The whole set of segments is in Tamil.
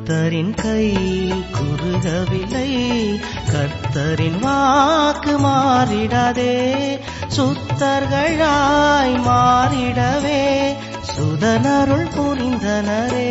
கர்த்தரின் கை குறுகவில்லை கர்த்தரின் வாக்கு மாறிடாதே சுத்தர்களாய் மாறிடவே சுதனருள் புரிந்தனரே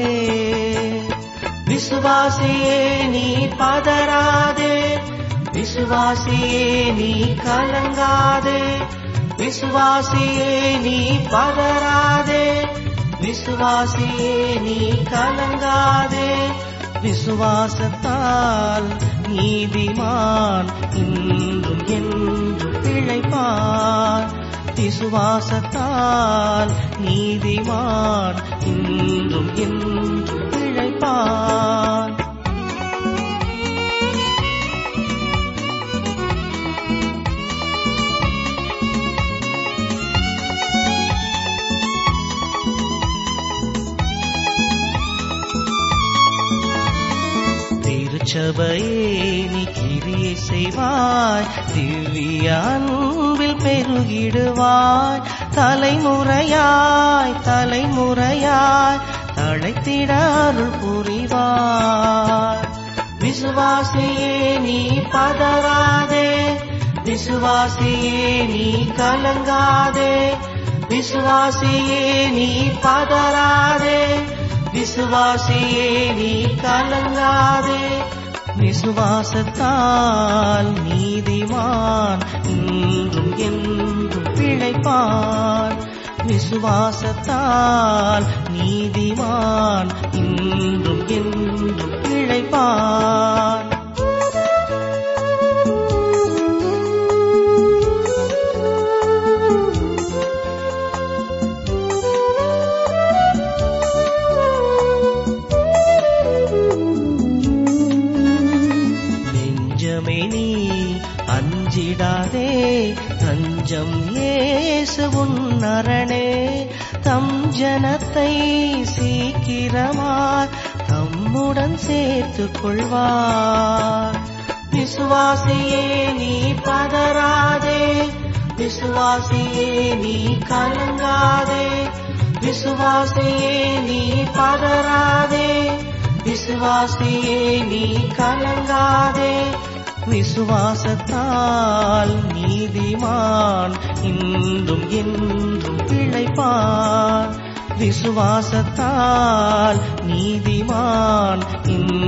விசுவாசியே நீ பதறாதே விசுவாசியே நீ கலங்காதே விசுவாசியே நீ பதறாதே விசுவாசியே நீ கலங்காதே விசுவாசத்தால் நீதிமான் இன்றும் என்றும் பிழைப்பான் விசுவாசத்தால் நீதிமான் இன்றும் என்றும் பிழைப்பான் திருச்சபையே நீ கிரியை செய்வாய் திவ்ய அன்பில் பெருகிடுவாய் தலைமுறையாய் தலைமுறையாய் தழைத்திட அருள் புரிவாய் விசுவாசியே நீ பதறாதே விசுவாசியே நீ கலங்காதே விசுவாசியே நீ பதறாதே விசுவாசியே நீ கலங்காதே விசுவாசத்தால் நீதிமான் இன்றும் என்றும் பிழைப்பான் விசுவாசத்தால் நீதிமான் இன்றும் என்றும் பிழைப்பான் நெஞ்சமே நீ அஞ்சிடாதே தஞ்சம் ஏசு உன்னரணே தம் ஜனத்தை சீக்கிரமாய் தம்முடன் சேர்த்துக் கொள்வார் விசுவாசியே நீ பதறாதே விசுவாசியே நீ கலங்காதே விசுவாசியே நீ பதறாதே விசுவாசியே நீ கலங்காதே விசுவாசத்தால் நீதிமான் இன்றும் என்றும் பிழைப்பான் விசுவாசத்தால் நீதிமான் இன்றும்